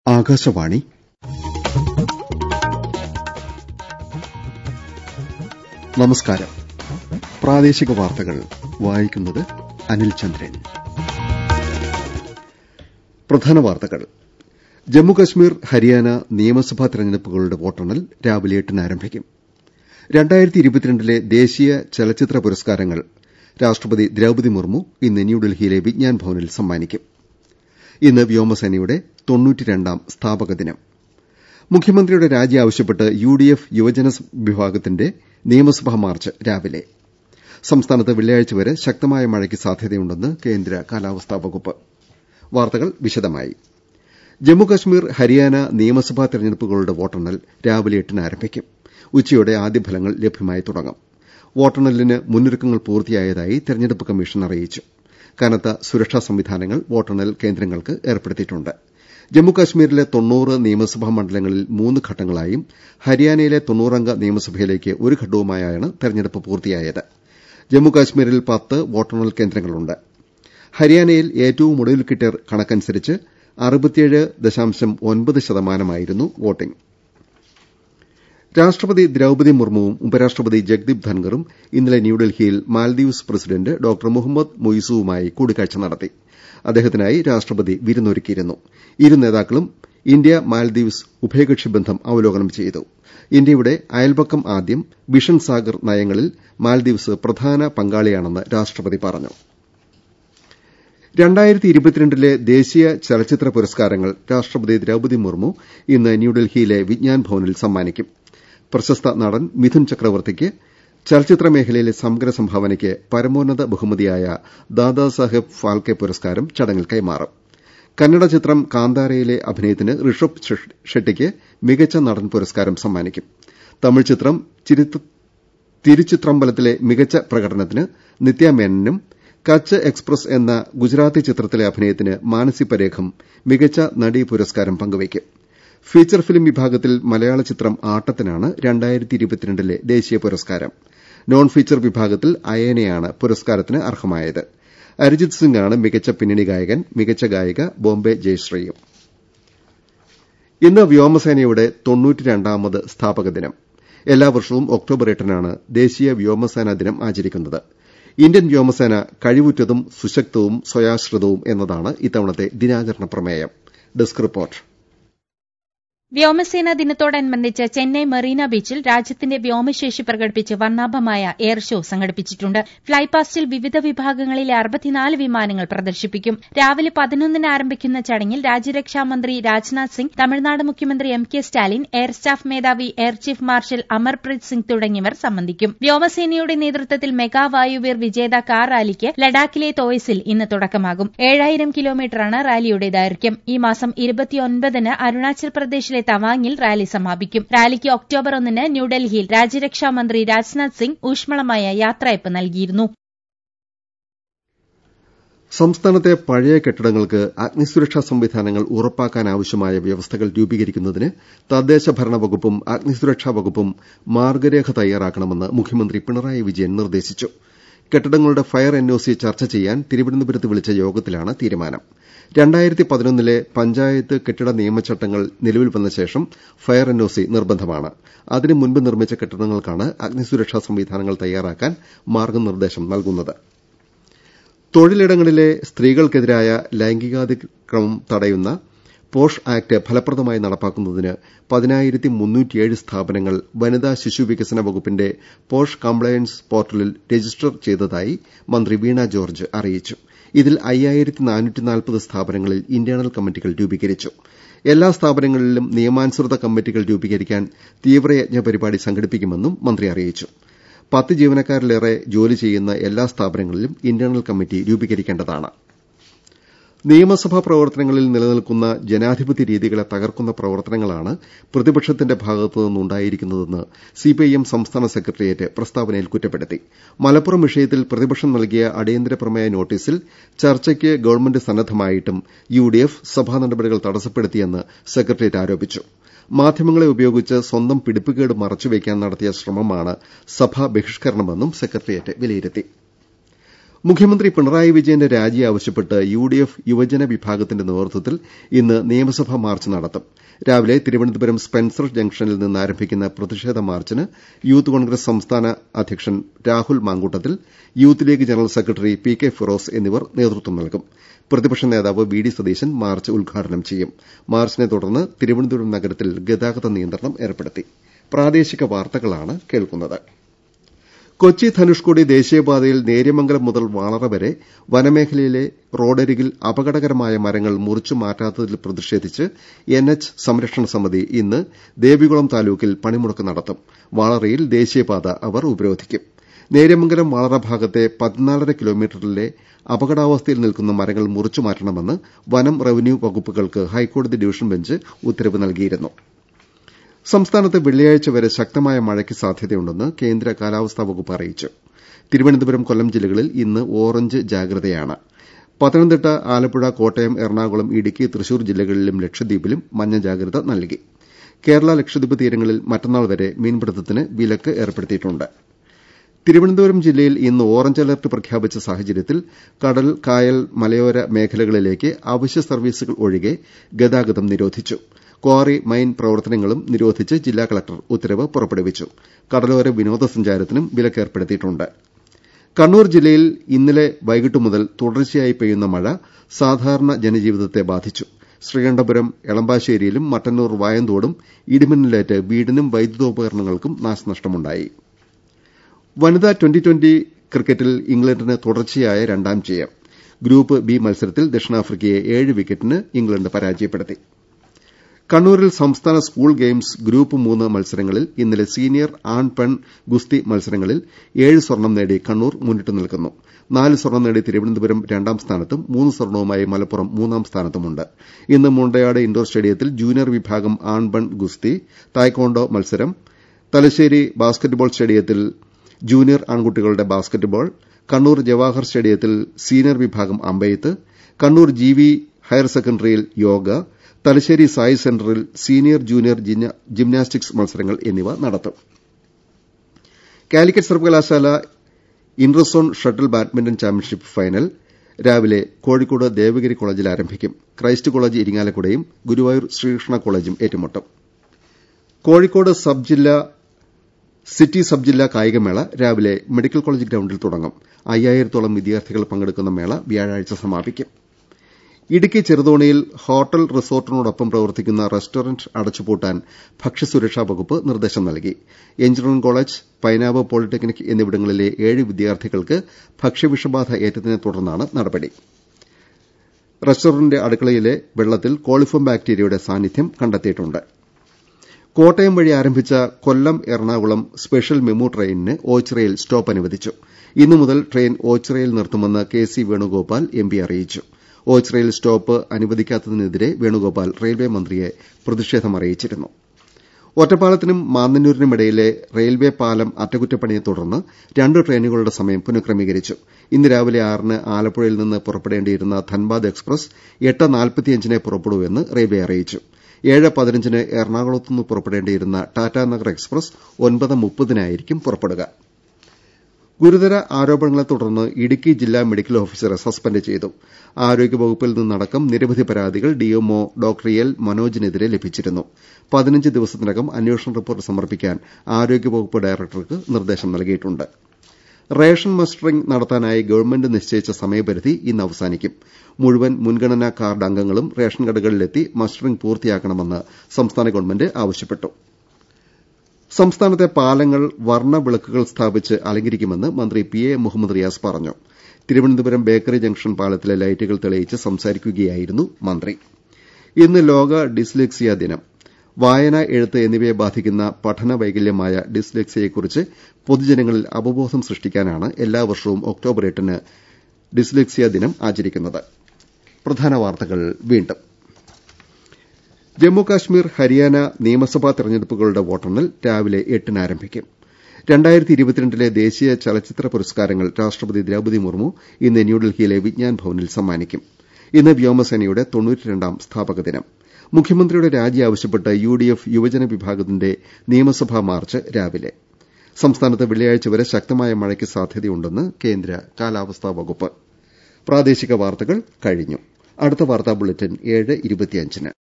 ആകാശവാണി നമസ്കാരം പ്രാദേശിക വാർത്തകൾ വായിക്കുന്നത് അനിൽ ചന്ദ്രൻ പ്രധാന വാർത്തകൾ ജമ്മുകശ്മീർ ഹരിയാന നിയമസഭാ തെരഞ്ഞെടുപ്പുകളുടെ വോട്ടെണ്ണൽ രാവിലെ എട്ടിന് ആരംഭിക്കും ലെ ദേശീയ ചലച്ചിത്ര പുരസ്കാരങ്ങൾ രാഷ്ട്രപതി ദ്രൌപതി മുർമു ഇന്ന് ന്യൂഡൽഹിയിലെ വിജ്ഞാൻ ഭവനിൽ സമ്മാനിക്കും ഇന്ന് വ്യോമസേനയുടെ തൊണ്ണൂറ്റിരണ്ടാം സ്ഥാപക ദിനം മുഖ്യമന്ത്രിയുടെ രാജി ആവശ്യപ്പെട്ട് യുഡിഎഫ് യുവജന വിഭാഗത്തിന്റെ നിയമസഭാ മാർച്ച് രാവിലെ സംസ്ഥാനത്ത് വെള്ളിയാഴ്ച വരെ ശക്തമായ മഴയ്ക്ക് സാധ്യതയുണ്ടെന്ന് കേന്ദ്ര കാലാവസ്ഥാ വകുപ്പ് വാർത്തകൾ വിശദമായി ജമ്മുകശ്മീർ ഹരിയാന നിയമസഭാ തെരഞ്ഞെടുപ്പുകളുടെ വോട്ടെണ്ണൽ രാവിലെ എട്ടിന് ആരംഭിക്കും ഉച്ചയോടെ ആദ്യ ഫലങ്ങൾ ലഭ്യമായി തുടങ്ങും വോട്ടെണ്ണലിന് മുന്നൊരുക്കങ്ങൾ പൂർത്തിയായതായി തെരഞ്ഞെടുപ്പ് കമ്മീഷൻ അറിയിച്ചു കനത്ത സുരക്ഷാ സംവിധാനങ്ങൾ വോട്ടെണ്ണൽ കേന്ദ്രങ്ങൾക്ക് ഏർപ്പെടുത്തിയിട്ടുണ്ട് ജമ്മുകശ്മീരിലെ തൊണ്ണൂറ് നിയമസഭാ മണ്ഡലങ്ങളിൽ മൂന്ന് ഘട്ടങ്ങളായും ഹരിയാനയിലെ തൊണ്ണൂറംഗ നിയമസഭയിലേക്ക് ഒരു ഘട്ടവുമായാണ് തെരഞ്ഞെടുപ്പ് പൂർത്തിയായത് ജമ്മുകശ്മീരിൽ പത്ത് വോട്ടെണ്ണൽ കേന്ദ്രങ്ങളുണ്ട് ഹരിയാനയിൽ ഏറ്റവും ഒടുവിൽ കിട്ടിയ കണക്കനുസരിച്ച് അറുപത്തിയേഴ് ദശാംശം ഒൻപത് ശതമാനമായിരുന്നു വോട്ടിംഗ് രാഷ്ട്രപതി ദ്രൌപതി മുർമുവും ഉപരാഷ്ട്രപതി ജഗ്ദീപ് ധൻഖറും ഇന്നലെ ന്യൂഡൽഹിയിൽ മാൽദീവ്സ് പ്രസിഡന്റ് ഡോക്ടർ മുഹമ്മദ് മൊയ്സുവുമായി കൂടിക്കാഴ്ച നടത്തി അദ്ദേഹത്തിനായി രാഷ്ട്രപതി വിരുന്നൊരുക്കിയിരുന്നു ഇരു നേതാക്കളും ഇന്ത്യ മാൽദീവ്സ് ഉഭയകക്ഷി ബന്ധം അവലോകനം ചെയ്തു ഇന്ത്യയുടെ അയൽപക്കം ആദ്യം വിഷൻ സാഗർ നയങ്ങളിൽ മാൽദീവ്സ് പ്രധാന പങ്കാളിയാണെന്ന് രാഷ്ട്രപതി പറഞ്ഞു ലെ ദേശീയ ചലച്ചിത്ര പുരസ്കാരങ്ങൾ രാഷ്ട്രപതി ദ്രൌപതി മുർമു ഇന്ന് ന്യൂഡൽഹിയിലെ വിജ്ഞാൻ ഭവനിൽ സമ്മാനിക്കും പ്രശസ്ത നടൻ മിഥുൻ ചക്രവർത്തിക്ക് ചലച്ചിത്ര മേഖലയിലെ സമഗ്ര സംഭാവനയ്ക്ക് പരമോന്നത ബഹുമതിയായ ദാദാസാഹേബ് ഫാൽക്കെ പുരസ്കാരം ചടങ്ങിൽ കൈമാറും കന്നഡ ചിത്രം കാന്താരയിലെ അഭിനയത്തിന് ഋഷഭ് ഷെട്ടിക്ക് മികച്ച നടൻ പുരസ്കാരം സമ്മാനിക്കും തമിഴ് ചിത്രം തിരുച്ചിത്രമ്പലത്തിലെ മികച്ച പ്രകടനത്തിന് നിത്യ മേനനും കച്ച് എക്സ്പ്രസ് എന്ന ഗുജറാത്തി ചിത്രത്തിലെ അഭിനയത്തിന് മാനസി പരേഖും മികച്ച നടി പുരസ്കാരം പങ്കുവയ്ക്കും ഫീച്ചർ ഫിലിം വിഭാഗത്തിൽ മലയാള ചിത്രം ആട്ടത്തിനാണ് ലെ ദേശീയ പുരസ്കാരം നോൺ ഫീച്ചർ വിഭാഗത്തിൽ അയേനയാണ് പുരസ്കാരത്തിന് അർഹമായത് അരിജിത് സിംഗാണ് മികച്ച പിന്നണി ഗായകൻ മികച്ച ഗായിക ബോംബെ ജയശ്രീയും ഇന്ന് വ്യോമസേനയുടെ തൊണ്ണൂറ്റിരണ്ടാമത് സ്ഥാപക ദിനം എല്ലാ വർഷവും ഒക്ടോബർ എട്ടിനാണ് ദേശീയ വ്യോമസേനാ ദിനം ആചരിക്കുന്നത് ഇന്ത്യൻ വ്യോമസേന കഴിവുറ്റതും സുശക്തവും സ്വയാശ്രിതവും എന്നതാണ് ഇത്തവണത്തെ ദിനാചരണ പ്രമേയം ഡെസ്ക് റിപ്പോർട്ട് വ്യോമസേനാ ദിനത്തോടനുബന്ധിച്ച് ചെന്നൈ മെറീന ബീച്ചിൽ രാജ്യത്തിന്റെ വ്യോമശേഷി പ്രകടിപ്പിച്ച് വർണ്ണാഭമായ എയർ ഷോ സംഘടിപ്പിച്ചിട്ടുണ്ട് ഫ്ളൈപാസ്റ്റിൽ വിവിധ വിഭാഗങ്ങളിലെ അറുപത്തിനാല് വിമാനങ്ങൾ പ്രദർശിപ്പിക്കും രാവിലെ പതിനൊന്നിന് ആരംഭിക്കുന്ന ചടങ്ങിൽ രാജ്യരക്ഷാമന്ത്രി രാജ്നാഥ് സിംഗ് തമിഴ്നാട് മുഖ്യമന്ത്രി M K Stalin air staff മേധാവി air chief marshal Amarpreet Singh തുടങ്ങിയവർ സംബന്ധിക്കും വ്യോമസേനയുടെ നേതൃത്വത്തിൽ മെഗാ വായുവീർ വിജേത കാർ റാലിക്ക് ലഡാക്കിലെ തോയ്സിൽ ഇന്ന് തുടക്കമാകും ഏഴായിരം കിലോമീറ്ററാണ് റാലിയുടെ ദൈർഘ്യം ഈ മാസം ഇരുപത്തിയൊൻപതിന് അരുണാചൽ പ്രദേശിലെ തവാങ്ങിൽ റാലി സമാപിക്കും റാലിക്ക് ഒക്ടോബർ ഒന്നിന് ന്യൂഡൽഹിയിൽ രാജ്യരക്ഷാമന്ത്രി രാജ്നാഥ് സിംഗ് ഊഷ്മളമായ യാത്രയപ്പ് നൽകിയിരുന്നു സംസ്ഥാനത്തെ പഴയ കെട്ടിടങ്ങൾക്ക് അഗ്നിസുരക്ഷാ സംവിധാനങ്ങൾ ഉറപ്പാക്കാനാവശ്യമായ വ്യവസ്ഥകൾ രൂപീകരിക്കുന്നതിന് തദ്ദേശ ഭരണ വകുപ്പും അഗ്നിസുരക്ഷാ വകുപ്പും മാർഗരേഖ തയ്യാറാക്കണമെന്ന് മുഖ്യമന്ത്രി പിണറായി വിജയൻ നിർദ്ദേശിച്ചു കെട്ടിടങ്ങളുടെ ഫയർ എൻഒസി ചർച്ച ചെയ്യാൻ തിരുവനന്തപുരത്ത് വിളിച്ച യോഗത്തിലാണ് തീരുമാനം രണ്ടായിരത്തി പതിനൊന്നിലെ പഞ്ചായത്ത് കെട്ടിട നിയമചട്ടങ്ങൾ നിലവിൽ വന്ന ശേഷം ഫയർ എൻഒസി നിർബന്ധമാണ് അതിനു മുൻപ് നിർമ്മിച്ച കെട്ടിടങ്ങൾക്കാണ് അഗ്നിസുരക്ഷാ സംവിധാനങ്ങൾ തയ്യാറാക്കാൻ മാർഗനിർദ്ദേശം നൽകുന്നത് തൊഴിലിടങ്ങളിലെ സ്ത്രീകൾക്കെതിരായ ലൈംഗികാതിക്രമം തടയുന്ന പോഷ് ആക്ട് ഫലപ്രദമായി നടപ്പാക്കുന്നതിന് പതിനായിരത്തി മുന്നൂറ്റിയേഴ് സ്ഥാപനങ്ങൾ വനിതാ ശിശു വികസന വകുപ്പിന്റെ പോഷ് കംപ്ലയൻസ് പോർട്ടലിൽ രജിസ്റ്റർ ചെയ്തതായി മന്ത്രി വീണ ജോർജ് അറിയിച്ചു ഇതിൽ അയ്യായിരത്തി നാനൂറ്റി നാൽപ്പത് സ്ഥാപനങ്ങളിൽ ഇന്റേണൽ കമ്മിറ്റികൾ രൂപീകരിച്ചു എല്ലാ സ്ഥാപനങ്ങളിലും നിയമാനുസൃത കമ്മിറ്റികൾ രൂപീകരിക്കാൻ തീവ്രയജ്ഞ പരിപാടി സംഘടിപ്പിക്കുമെന്നും മന്ത്രി അറിയിച്ചു പത്ത് ജീവനക്കാരിലേറെ ജോലി ചെയ്യുന്ന എല്ലാ സ്ഥാപനങ്ങളിലും ഇന്റേണൽ കമ്മിറ്റി രൂപീകരിക്കേണ്ടതാണ് നിയമസഭാ പ്രവർത്തനങ്ങളിൽ നിലനിൽക്കുന്ന ജനാധിപത്യ രീതികളെ തകർക്കുന്ന പ്രവർത്തനങ്ങളാണ് പ്രതിപക്ഷത്തിന്റെ ഭാഗത്തുനിന്നുണ്ടായിരിക്കുന്നതെന്ന് സിപിഐഎം സംസ്ഥാന സെക്രട്ടേറിയറ്റ് പ്രസ്താവനയിൽ കുറ്റപ്പെടുത്തി മലപ്പുറം വിഷയത്തിൽ പ്രതിപക്ഷം നൽകിയ അടിയന്തര പ്രമേയ നോട്ടീസിൽ ചർച്ചയ്ക്ക് ഗവൺമെന്റ് സന്നദ്ധമായിട്ടും യുഡിഎഫ് സഭാ നടപടികൾ തടസ്സപ്പെടുത്തിയെന്ന് സെക്രട്ടേറിയറ്റ് ആരോപിച്ചു മാധ്യമങ്ങളെ ഉപയോഗിച്ച് സ്വന്തം പിടിപ്പുകേട് മറച്ചുവെക്കാൻ നടത്തിയ ശ്രമമാണ് സഭാ ബഹിഷ്കരണമെന്നും സെക്രട്ടേറിയറ്റ് വിലയിരുത്തി മുഖ്യമന്ത്രി പിണറായി വിജയന്റെ രാജി ആവശ്യപ്പെട്ട് യു ഡി എഫ് യുവജന വിഭാഗത്തിന്റെ നേതൃത്വത്തിൽ ഇന്ന് നിയമസഭാ മാർച്ച് നടത്തും രാവിലെ തിരുവനന്തപുരം സ്പെൻസർ ജംഗ്ഷനിൽ നിന്ന് ആരംഭിക്കുന്ന പ്രതിഷേധ മാർച്ചിന് യൂത്ത് കോൺഗ്രസ് സംസ്ഥാന അധ്യക്ഷൻ Rahul Mamkootathil youth league general secretary P K Firos എന്നിവർ നേതൃത്വം നൽകും പ്രതിപക്ഷ നേതാവ് വി ഡി സതീശൻ മാർച്ച് ഉദ്ഘാടനം ചെയ്യും മാർച്ചിനെ തുടർന്ന് തിരുവനന്തപുരം നഗരത്തിൽ ഗതാഗത നിയന്ത്രണം ഏർപ്പെടുത്തി പ്രാദേശിക വാർത്തകളാണ് കേൾക്കുന്നത് കൊച്ചി ധനുഷ്കോടി ദേശീയപാതയിൽ നേര്യമംഗലം മുതൽ വാളറ വരെ വനമേഖലയിലെ റോഡരികിൽ അപകടകരമായ മരങ്ങൾ മുറിച്ചു മാറ്റാത്തതിൽ പ്രതിഷേധിച്ച് എൻ എച്ച് സംരക്ഷണ സമിതി ഇന്ന് ദേവികുളം താലൂക്കിൽ പണിമുടക്ക് നടത്തും വാളറയിൽ ദേശീയപാത അവർ ഉപരോധിക്കും നേര്യമംഗലം വാളറ ഭാഗത്തെ പതിനാലര കിലോമീറ്ററിലെ അപകടാവസ്ഥയിൽ നിൽക്കുന്ന മരങ്ങൾ മുറിച്ചു മാറ്റണമെന്ന് വനം റവന്യൂ വകുപ്പുകൾക്ക് ഹൈക്കോടതി ഡിവിഷൻ ബെഞ്ച് ഉത്തരവ് നൽകിയിരുന്നു സംസ്ഥാനത്ത് വെള്ളിയാഴ്ച വരെ ശക്തമായ മഴയ്ക്ക് സാധ്യതയുണ്ടെന്ന് കേന്ദ്ര കാലാവസ്ഥാ വകുപ്പ് അറിയിച്ചു തിരുവനന്തപുരം കൊല്ലം ജില്ലകളിൽ ഇന്ന് ഓറഞ്ച് ജാഗ്രതയാണ് പത്തനംതിട്ട ആലപ്പുഴ കോട്ടയം എറണാകുളം ഇടുക്കി തൃശൂർ ജില്ലകളിലും ലക്ഷദ്വീപിലും മഞ്ഞ ജാഗ്രത നൽകി കേരള ലക്ഷദ്വീപ് തീരങ്ങളിൽ മറ്റന്നാൾ വരെ മീൻപിടുത്തത്തിന് വിലക്ക് ഏർപ്പെടുത്തിയിട്ടുണ്ട് തിരുവനന്തപുരം ജില്ലയിൽ ഇന്ന് ഓറഞ്ച് അലർട്ട് പ്രഖ്യാപിച്ച സാഹചര്യത്തിൽ കടൽ കായൽ മലയോര മേഖലകളിലേക്ക് അവശ്യ സർവീസുകൾ ഒഴികെ ഗതാഗതം നിരോധിച്ചു ക്വാറി മൈൻ പ്രവർത്തനങ്ങളും നിരോധിച്ച് ജില്ലാ കളക്ടർ ഉത്തരവ് പുറപ്പെടുവിച്ചു കടലോര വിനോദസഞ്ചാരത്തിനും വിലക്കേർപ്പെടുത്തിയിട്ടുണ്ട് കണ്ണൂർ ജില്ലയിൽ ഇന്നലെ വൈകിട്ട് മുതൽ തുടർച്ചയായി പെയ്യുന്ന മഴ സാധാരണ ജനജീവിതത്തെ ബാധിച്ചു ശ്രീകണ്ഠപുരം എളമ്പാശ്ശേരിയിലും മട്ടന്നൂർ വായന്തോടും ഇടിമിന്നലേറ്റ് വീടിനും വൈദ്യുതോപകരണങ്ങൾക്കും നാശനഷ്ടമുണ്ടായി വനിതാ ട്വന്റി ട്വന്റി ക്രിക്കറ്റിൽ ഇംഗ്ലണ്ടിന് തുടർച്ചയായ രണ്ടാം ജയം ഗ്രൂപ്പ് ബി മത്സരത്തിൽ ദക്ഷിണാഫ്രിക്കയെ ഏഴ് വിക്കറ്റിന് ഇംഗ്ലണ്ട് പരാജയപ്പെടുത്തി കണ്ണൂരിൽ സംസ്ഥാന സ്കൂൾ ഗെയിംസ് ഗ്രൂപ്പ് മൂന്ന് മത്സരങ്ങളിൽ ഇന്നലെ സീനിയർ ആൺ പെൺ ഗുസ്തി മത്സരങ്ങളിൽ ഏഴ് സ്വർണം നേടി കണ്ണൂർ മുന്നിട്ട് നിൽക്കുന്നു നാല് സ്വർണം നേടി തിരുവനന്തപുരം രണ്ടാം സ്ഥാനത്തും മൂന്ന് സ്വർണവുമായി മലപ്പുറം മൂന്നാം സ്ഥാനത്തുമുണ്ട് ഇന്ന് മുണ്ടയാട് ഇൻഡോർ സ്റ്റേഡിയത്തിൽ ജൂനിയർ വിഭാഗം ആൺ പെൺ ഗുസ്തി തായ്ക്കോണ്ടോ മത്സരം തലശ്ശേരി ബാസ്കറ്റ്ബോൾ സ്റ്റേഡിയത്തിൽ ജൂനിയർ ആൺകുട്ടികളുടെ ബാസ്കറ്റ്ബോൾ കണ്ണൂർ ജവാഹർ സ്റ്റേഡിയത്തിൽ സീനിയർ വിഭാഗം അമ്പെയ്ത്ത് കണ്ണൂർ ജി വി ഹയർ സെക്കൻഡറിയിൽ യോഗ തലശ്ശേരി സായി സെന്ററിൽ സീനിയർ ജൂനിയർ ജിംനാസ്റ്റിക്സ് മത്സരങ്ങൾ എന്നിവ നടത്തും കാലിക്കറ്റ് സർവകലാശാല interzone shuttle badminton championship final രാവിലെ കോഴിക്കോട് ദേവഗിരി കോളേജിൽ ആരംഭിക്കും ക്രൈസ്റ്റ് കോളേജ് ഇരിങ്ങാലക്കുടയും ഗുരുവായൂർ ശ്രീകൃഷ്ണ കോളേജും ഏറ്റുമുട്ടും കോഴിക്കോട് സബ് ജില്ലാ സിറ്റി സബ് ജില്ലാ കായികമേള രാവിലെ മെഡിക്കൽ കോളേജ് ഗ്രൌണ്ടിൽ തുടങ്ങും അയ്യായിരത്തോളം വിദ്യാർത്ഥികൾ പങ്കെടുക്കുന്ന മേള വ്യാഴാഴ്ച സമാപിക്കും ഇടുക്കി ചെറുതോണിയിൽ ഹോട്ടൽ റിസോർട്ടിനോടൊപ്പം പ്രവർത്തിക്കുന്ന റെസ്റ്റോറന്റ് അടച്ചുപൂട്ടാൻ ഭക്ഷ്യസുരക്ഷാ വകുപ്പ് നിർദ്ദേശം നൽകി എഞ്ചിനീയറിംഗ് കോളേജ് പൈനാവ് പോളിടെക്നിക് എന്നിവിടങ്ങളിലെ ഏഴ് വിദ്യാർത്ഥികൾക്ക് ഭക്ഷ്യവിഷബാധ ഏറ്റതിനെ തുടർന്നാണ് നടപടി റെസ്റ്റോറന്റ് അടുക്കളയിലെ വെള്ളത്തിൽ കോളിഫോം ബാക്ടീരിയയുടെ സാന്നിധ്യം കണ്ടെത്തിയിട്ടുണ്ട് കോട്ടയം വഴി ആരംഭിച്ച കൊല്ലം എറണാകുളം സ്പെഷ്യൽ മെമു ട്രെയിനിന് ഓച്ചിറയിൽ സ്റ്റോപ്പ് അനുവദിച്ചു ഇന്നു മുതൽ ട്രെയിൻ ഓച്ചിറയിൽ നിർത്തുമെന്ന് K C Venugopal M P അറിയിച്ചു ഓച്ചിറയിൽ സ്റ്റോപ്പ് അനുവദിക്കാത്തതിനെതിരെ വേണുഗോപാൽ റെയിൽവേ മന്ത്രിയെ പ്രതിഷേധമറിയിച്ചിരുന്നു ഒറ്റപ്പാലത്തിനും മാന്നന്നൂരിനുമിടയിലെ റെയിൽവേ പാലം അറ്റകുറ്റപ്പണിയെ തുടർന്ന് രണ്ട് ട്രെയിനുകളുടെ സമയം പുനഃക്രമീകരിച്ചു ഇന്ന് രാവിലെ ആറിന് ആലപ്പുഴയിൽ നിന്ന് പുറപ്പെടേണ്ടിയിരുന്ന ധൻബാദ് എക്സ്പ്രസ് എട്ട് നാൽപ്പത്തിയഞ്ചിനെ പുറപ്പെടൂവെന്ന് റെയിൽവേ അറിയിച്ചു ഏഴ് പതിനഞ്ചിന് എറണാകുളത്തുനിന്ന് പുറപ്പെടേണ്ടിയിരുന്ന ടാറ്റാനഗർ എക്സ്പ്രസ് ഒൻപത് മുപ്പതിനായിരിക്കും പുറപ്പെടുക ഗുരുതര ആരോപണങ്ങളെ തുടർന്ന് ഇടുക്കി ജില്ലാ മെഡിക്കൽ ഓഫീസറെ സസ്പെൻഡ് ചെയ്തു ആരോഗ്യവകുപ്പിൽ നിന്നടക്കം നിരവധി പരാതികൾ ഡിഎംഒ ഡോക്ടർ എൽ മനോജിനെതിരെ ലഭിച്ചിരുന്നു പതിനഞ്ച് ദിവസത്തിനകം അന്വേഷണ റിപ്പോർട്ട് സമർപ്പിക്കാൻ ആരോഗ്യവകുപ്പ് ഡയറക്ടർക്ക് നിർദ്ദേശം നൽകിയിട്ടുണ്ട് റേഷൻ മസ്റ്ററിംഗ് നടത്താനായി ഗവൺമെന്റ് നിശ്ചയിച്ച സമയപരിധി ഇന്ന് അവസാനിക്കും മുഴുവൻ മുൻഗണനാ കാർഡ് അംഗങ്ങളും റേഷൻ കടകളിലെത്തി മസ്റ്ററിംഗ് പൂർത്തിയാക്കണമെന്ന് സംസ്ഥാന ഗവൺമെന്റ് ആവശ്യപ്പെട്ടു സംസ്ഥാനത്തെ പാലങ്ങൾ വർണ്ണ വിളക്കുകൾ സ്ഥാപിച്ച് അലങ്കരിക്കുമെന്ന് മന്ത്രി പി എ മുഹമ്മദ് റിയാസ് പറഞ്ഞു തിരുവനന്തപുരം ബേക്കറി ജംഗ്ഷൻ പാലത്തിലെ ലൈറ്റുകൾ തെളിയിച്ച് സംസാരിക്കുകയായിരുന്നു മന്ത്രി ഇന്ന് ലോക ഡിസ്ലെക്സിയ ദിനം വായന എഴുത്ത് എന്നിവയെ ബാധിക്കുന്ന പഠന വൈകല്യമായ ഡിസ്ലെക്സിയയെക്കുറിച്ച് പൊതുജനങ്ങളിൽ അവബോധം സൃഷ്ടിക്കാനാണ് എല്ലാ വർഷവും ഒക്ടോബർ എട്ടിന് ഡിസ്ലെക്സിയ ദിനം ആചരിക്കുന്നത് പ്രധാന വാർത്തകൾ വീണ്ടും ജമ്മുകാശ്മീർ ഹരിയാന നിയമസഭാ തെരഞ്ഞെടുപ്പുകളുടെ വോട്ടെണ്ണൽ രാവിലെ എട്ടിന് ആരംഭിക്കും രണ്ടായിരത്തി ഇരുപത്തിരണ്ടിലെ ദേശീയ ചലച്ചിത്ര പുരസ്കാരങ്ങൾ രാഷ്ട്രപതി ദ്രൌപതി മുർമു ഇന്ന് ന്യൂഡൽഹിയിലെ വിജ്ഞാൻ ഭവനിൽ സമ്മാനിക്കും ഇന്ന് വ്യോമസേനയുടെ തൊണ്ണൂറ്റിരണ്ടാം സ്ഥാപക ദിനം മുഖ്യമന്ത്രിയുടെ രാജി ആവശ്യപ്പെട്ട് യുഡിഎഫ് യുവജന വിഭാഗത്തിന്റെ നിയമസഭാ മാർച്ച് രാവിലെ സംസ്ഥാനത്ത് വെള്ളിയാഴ്ച വരെ ശക്തമായ മഴയ്ക്ക് സാധ്യതയുണ്ടെന്ന് കേന്ദ്ര കാലാവസ്ഥാ വകുപ്പ് പ്രാദേശിക വാർത്തകൾ കഴിഞ്ഞു അടുത്ത വാർത്താ ബുള്ളറ്റിൻ ഏഴ് ഇരുപത്തിയഞ്ചിന്